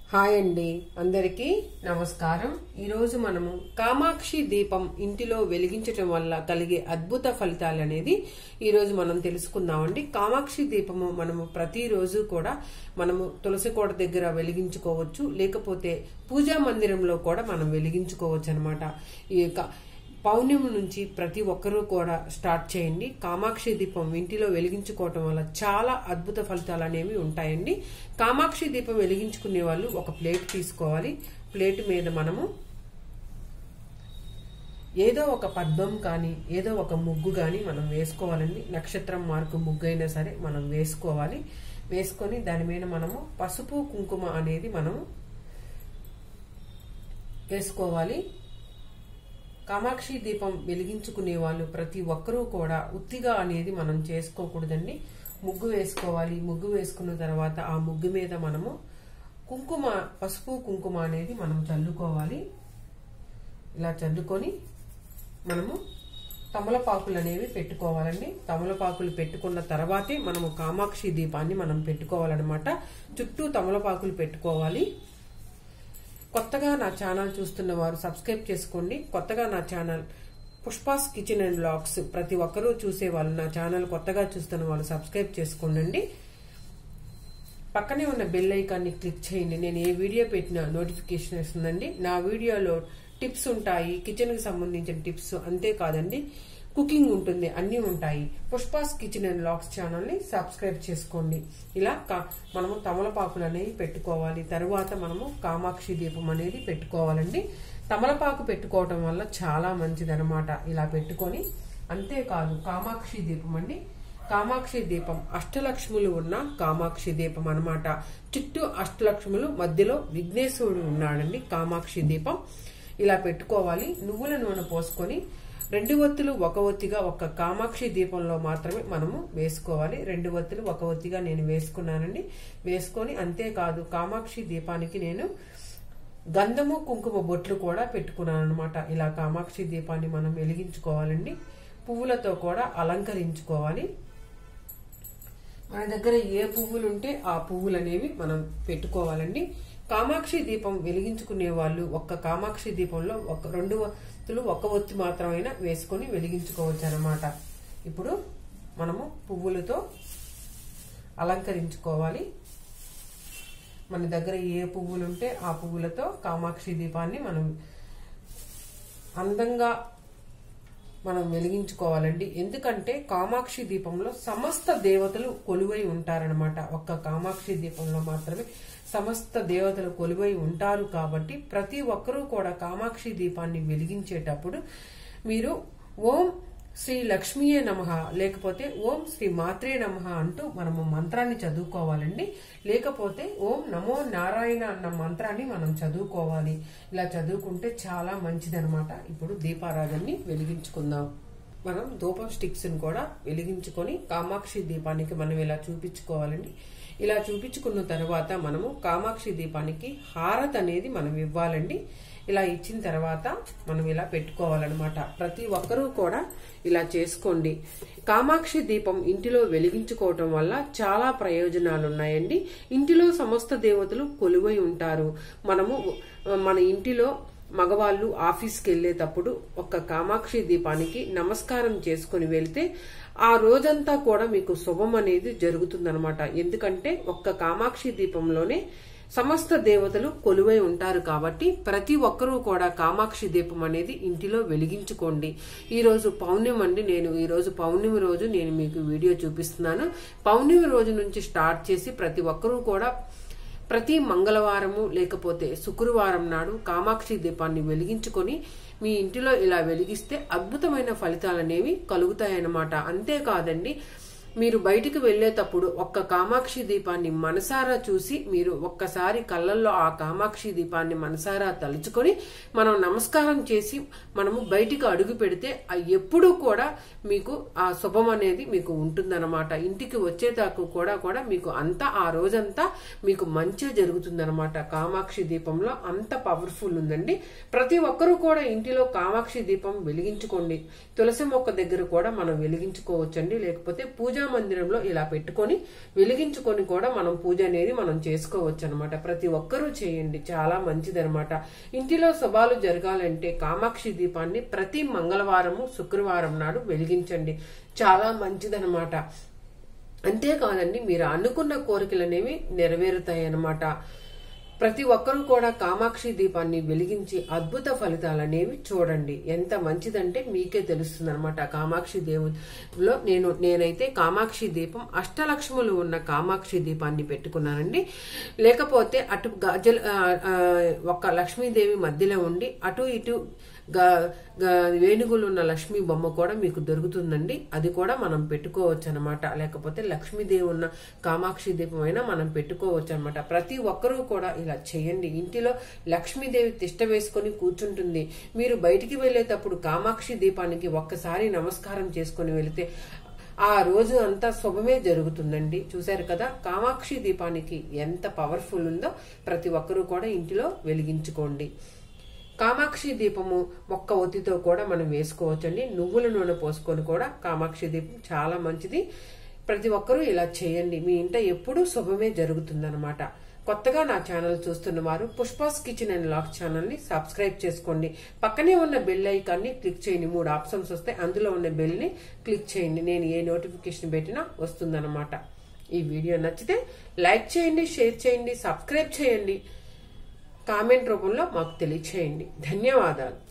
hi అండి అందరికీ నమస్కారం ఈరోజు మనము కామాక్షి దీపం ఇంటిలో వెలిగించటం వల్ల కలిగే అద్భుత ఫలితాలు అనేది ఈరోజు మనం తెలుసుకుందామండి కామాక్షి దీపము మనము ప్రతిరోజు కూడా మనము తులసి కోట దగ్గర వెలిగించుకోవచ్చు లేకపోతే పూజా మందిరంలో కూడా మనం వెలిగించుకోవచ్చు అనమాట ఈ క- పౌర్ణమి నుంచి ప్రతి ఒక్కరూ కూడా స్టార్ట్ చేయండి కామాక్షి దీపం ఇంటిలో వెలిగించుకోవటం వల్ల చాలా అద్భుత ఫలితాలు అనేవి ఉంటాయండి కామాక్షి దీపం వెలిగించుకునే వాళ్ళు ఒక ప్లేట్ తీసుకోవాలి ప్లేట్ మీద మనము ఏదో ఒక పద్మం కానీ ఏదో ఒక ముగ్గు కానీ మనం వేసుకోవాలండి నక్షత్రం మార్కు ముగ్గు అయినా సరే మనం వేసుకోవాలి వేసుకొని దాని మీద మనము పసుపు కుంకుమ అనేది మనము వేసుకోవాలి కామాక్షి దీపం వెలిగించుకునే వాళ్ళు ప్రతి ఒక్కరూ కూడా ఉత్తిగా అనేది మనం చేసుకోకూడదండి ముగ్గు వేసుకోవాలి ముగ్గు వేసుకున్న తర్వాత ఆ ముగ్గు మీద మనము కుంకుమ పసుపు కుంకుమ అనేది మనం చల్లుకోవాలి ఇలా చల్లుకొని మనము తమలపాకులు అనేవి పెట్టుకోవాలండి తమలపాకులు పెట్టుకున్న తర్వాతే మనము కామాక్షి దీపాన్ని మనం పెట్టుకోవాలన్నమాట చుట్టూ తమలపాకులు పెట్టుకోవాలి కొత్తగా నా ఛానల్ చూస్తున్న వారు సబ్స్క్రైబ్ చేసుకోండి కొత్తగా నా channel Pushpa's kitchen and blogs ప్రతి ఒక్కరూ చూసే వాళ్ళు నా ఛానల్ కొత్తగా చూస్తున్న వాళ్ళు సబ్స్క్రైబ్ చేసుకోండి పక్కనే ఉన్న బెల్ ఐకాన్ని క్లిక్ చేయండి నేను ఏ వీడియో పెట్టినా నోటిఫికేషన్ వస్తుందండి నా వీడియోలో టిప్స్ ఉంటాయి కిచెన్ కి సంబంధించిన టిప్స్ అంతేకాదండి కుకింగ్ ఉంటుంది అన్నీ ఉంటాయి Pushpa's kitchen and vlogs channel ని సబ్స్క్రైబ్ చేసుకోండి ఇలా కా- మనము తమలపాకులు అనేవి పెట్టుకోవాలి తరువాత మనము కామాక్షి దీపం అనేది పెట్టుకోవాలండి తమలపాకు పెట్టుకోవటం వల్ల చాలా మంచిదన్నమాట ఇలా పెట్టుకొని అంతేకాదు కామాక్షి దీపం అండి కామాక్షి దీపం అష్టలక్ష్ములు ఉన్న కామాక్షి దీపం అన్నమాట చుట్టూ అష్టలక్ష్ములు మధ్యలో విఘ్నేశ్వరుడు ఉన్నాడండి కామాక్షి దీపం ఇలా పెట్టుకోవాలి నువ్వుల నూనె పోసుకొని రెండు ఒత్తులు ఒక ఒత్తిగా ఒక కామాక్షి దీపంలో మాత్రమే మనము వేసుకోవాలి రెండు ఒత్తులు ఒక ఒత్తిగా నేను వేసుకున్నానండి వేసుకొని అంతేకాదు కామాక్షి దీపానికి నేను గంధము కుంకుమ బొట్లు కూడా పెట్టుకున్నాను అనమాట ఇలా కామాక్షి దీపాన్ని మనం వెలిగించుకోవాలండి పువ్వులతో కూడా అలంకరించుకోవాలి మన దగ్గర ఏ పువ్వులు ఉంటే ఆ పువ్వులు అనేవి మనం పెట్టుకోవాలండి కామాక్షి దీపం వెలిగించుకునే వాళ్ళు ఒక్క కామాక్షి దీపంలో ఒక రెండు ఒత్తులు ఒక ఒత్తి మాత్రమైనా వేసుకొని వెలిగించుకోవచ్చు అనమాట ఇప్పుడు మనము పువ్వులతో అలంకరించుకోవాలి మన దగ్గర ఏ పువ్వులు ఉంటే ఆ పువ్వులతో కామాక్షి దీపాన్ని మనం అందంగా మనం వెలిగించుకోవాలండి ఎందుకంటే కామాక్షి దీపంలో సమస్త దేవతలు కొలువై ఉంటారనమాట ఒక్క కామాక్షి దీపంలో మాత్రమే సమస్త దేవతలు కొలువై ఉంటారు కాబట్టి ప్రతి ఒక్కరూ కూడా కామాక్షి దీపాన్ని వెలిగించేటప్పుడు మీరు ఓం శ్రీ లక్ష్మీయే నమ లేకపోతే ఓం శ్రీ మాత్రే నమ అంటూ మనము మంత్రాన్ని చదువుకోవాలండి లేకపోతే ఓం నమో నారాయణ అన్న మంత్రాన్ని మనం చదువుకోవాలి ఇలా చదువుకుంటే చాలా మంచిదనమాట ఇప్పుడు దీపారాధనని వెలిగించుకుందాం మనం ధూపం స్టిక్స్ ని కూడా వెలిగించుకొని కామాక్షి దీపానికి మనం ఇలా చూపించుకోవాలండి ఇలా చూపించుకున్న తర్వాత మనము కామాక్షి దీపానికి హారత్ అనేది మనం ఇవ్వాలండి ఇలా ఇచ్చిన తర్వాత మనం ఇలా పెట్టుకోవాలన్నమాట ప్రతి ఒక్కరూ కూడా ఇలా చేసుకోండి కామాక్షి దీపం ఇంటిలో వెలిగించుకోవటం వల్ల చాలా ప్రయోజనాలు ఉన్నాయండి ఇంటిలో సమస్త దేవతలు కొలువై ఉంటారు మనము మన ఇంటిలో మగవాళ్ళు ఆఫీస్కి వెళ్ళేటప్పుడు ఒక్క కామాక్షి దీపానికి నమస్కారం చేసుకుని వెళ్తే ఆ రోజంతా కూడా మీకు శుభం అనేది జరుగుతుందనమాట ఎందుకంటే ఒక్క కామాక్షి దీపంలోనే సమస్త దేవతలు కొలువై ఉంటారు కాబట్టి ప్రతి ఒక్కరూ కూడా కామాక్షి దీపం అనేది ఇంటిలో వెలిగించుకోండి ఈ రోజు పౌర్ణమి అండి నేను ఈ రోజు పౌర్ణమి రోజు నేను మీకు వీడియో చూపిస్తున్నాను పౌర్ణమి రోజు నుంచి స్టార్ట్ చేసి ప్రతి ఒక్కరూ కూడా ప్రతి మంగళవారము లేకపోతే శుక్రవారం నాడు కామాక్షి దీపాన్ని వెలిగించుకొని మీ ఇంటిలో ఇలా వెలిగిస్తే అద్భుతమైన ఫలితాలు అనేవి కలుగుతాయన్నమాట అంతేకాదండి మీరు బయటికి వెళ్లేటప్పుడు ఒక్క కామాక్షి దీపాన్ని మనసారా చూసి మీరు ఒక్కసారి కళ్ళల్లో ఆ కామాక్షి దీపాన్ని మనసారా తలుచుకొని మనం నమస్కారం చేసి మనము బయటికి అడుగు పెడితే ఆ ఎప్పుడూ కూడా మీకు ఆ శుభం అనేది మీకు ఉంటుందన్నమాట ఇంటికి వచ్చేదాకా కూడా కూడా మీకు అంతా ఆ రోజంతా మీకు మంచిగా జరుగుతుందన్నమాట కామాక్షి దీపంలో అంత పవర్ఫుల్ ఉందండి ప్రతి ఒక్కరూ కూడా ఇంటిలో కామాక్షి దీపం వెలిగించుకోండి తులసి మొక్క దగ్గర కూడా మనం వెలిగించుకోవచ్చండి లేకపోతే పూజ పూజా మందిరంలో ఇలా పెట్టుకొని వెలిగించుకొని కూడా మనం పూజ అనేది మనం చేసుకోవచ్చు అనమాట ప్రతి ఒక్కరూ చేయండి చాలా మంచిదనమాట ఇంటిలో శుభాలు జరగాలంటే కామాక్షి దీపాన్ని ప్రతి మంగళవారము శుక్రవారం నాడు వెలిగించండి చాలా మంచిదనమాట అంతేకాదండి మీరు అనుకున్న కోరికలు అనేవి నెరవేరుతాయి అన్నమాట ప్రతి ఒక్కరూ కూడా కామాక్షి దీపాన్ని వెలిగించి అద్భుత ఫలితాలు అనేవి చూడండి ఎంత మంచిదంటే మీకే తెలుస్తుంది అనమాట కామాక్షి దేవులో నేను నేనైతే కామాక్షి దీపం అష్టలక్ష్ములు ఉన్న కామాక్షి దీపాన్ని పెట్టుకున్నానండి లేకపోతే అటు గజల ఆ, ఆ, ఒక లక్ష్మీదేవి మధ్యలో ఉండి అటు ఇటు గా- గా- వేణుగులు ఉన్న లక్ష్మీ బొమ్మ కూడా మీకు దొరుకుతుందండి అది కూడా మనం పెట్టుకోవచ్చు అనమాట లేకపోతే లక్ష్మీదేవి ఉన్న కామాక్షి దీపం అయినా మనం పెట్టుకోవచ్చు అనమాట ప్రతి ఒక్కరూ కూడా ఇలా చేయండి ఇంటిలో లక్ష్మీదేవి తిష్ట వేసుకొని కూర్చుంటుంది మీరు బయటికి వెళ్ళేటప్పుడు కామాక్షి దీపానికి ఒక్కసారి నమస్కారం చేసుకొని వెళితే ఆ రోజు అంతా శుభమే జరుగుతుందండి చూశారు కదా కామాక్షి దీపానికి ఎంత పవర్ఫుల్ ఉందో ప్రతి ఒక్కరూ కూడా ఇంటిలో వెలిగించుకోండి కామాక్షి దీపము మొక్క ఒత్తితో కూడా మనం వేసుకోవచ్చండి నువ్వుల నూనె పోసుకొని కూడా కామాక్షి దీపం చాలా మంచిది ప్రతి ఒక్కరూ ఇలా చేయండి మీ ఇంట ఎప్పుడూ శుభమే జరుగుతుందన్నమాట కొత్తగా నా ఛానల్ చూస్తున్న వారు Pushpa's kitchen and vlog channel ని సబ్స్క్రైబ్ చేసుకోండి పక్కనే ఉన్న బెల్ ఐకాన్ ని క్లిక్ చేయండి మూడు ఆప్షన్స్ వస్తాయి అందులో ఉన్న బెల్ ని క్లిక్ చేయండి నేను ఏ నోటిఫికేషన్ పెట్టినా వస్తుందన్నమాట ఈ వీడియో నచ్చితే లైక్ చేయండి షేర్ చేయండి సబ్స్క్రైబ్ చేయండి కామెంట్ రూపంలో మాకు తెలియచేయండి ధన్యవాదాలు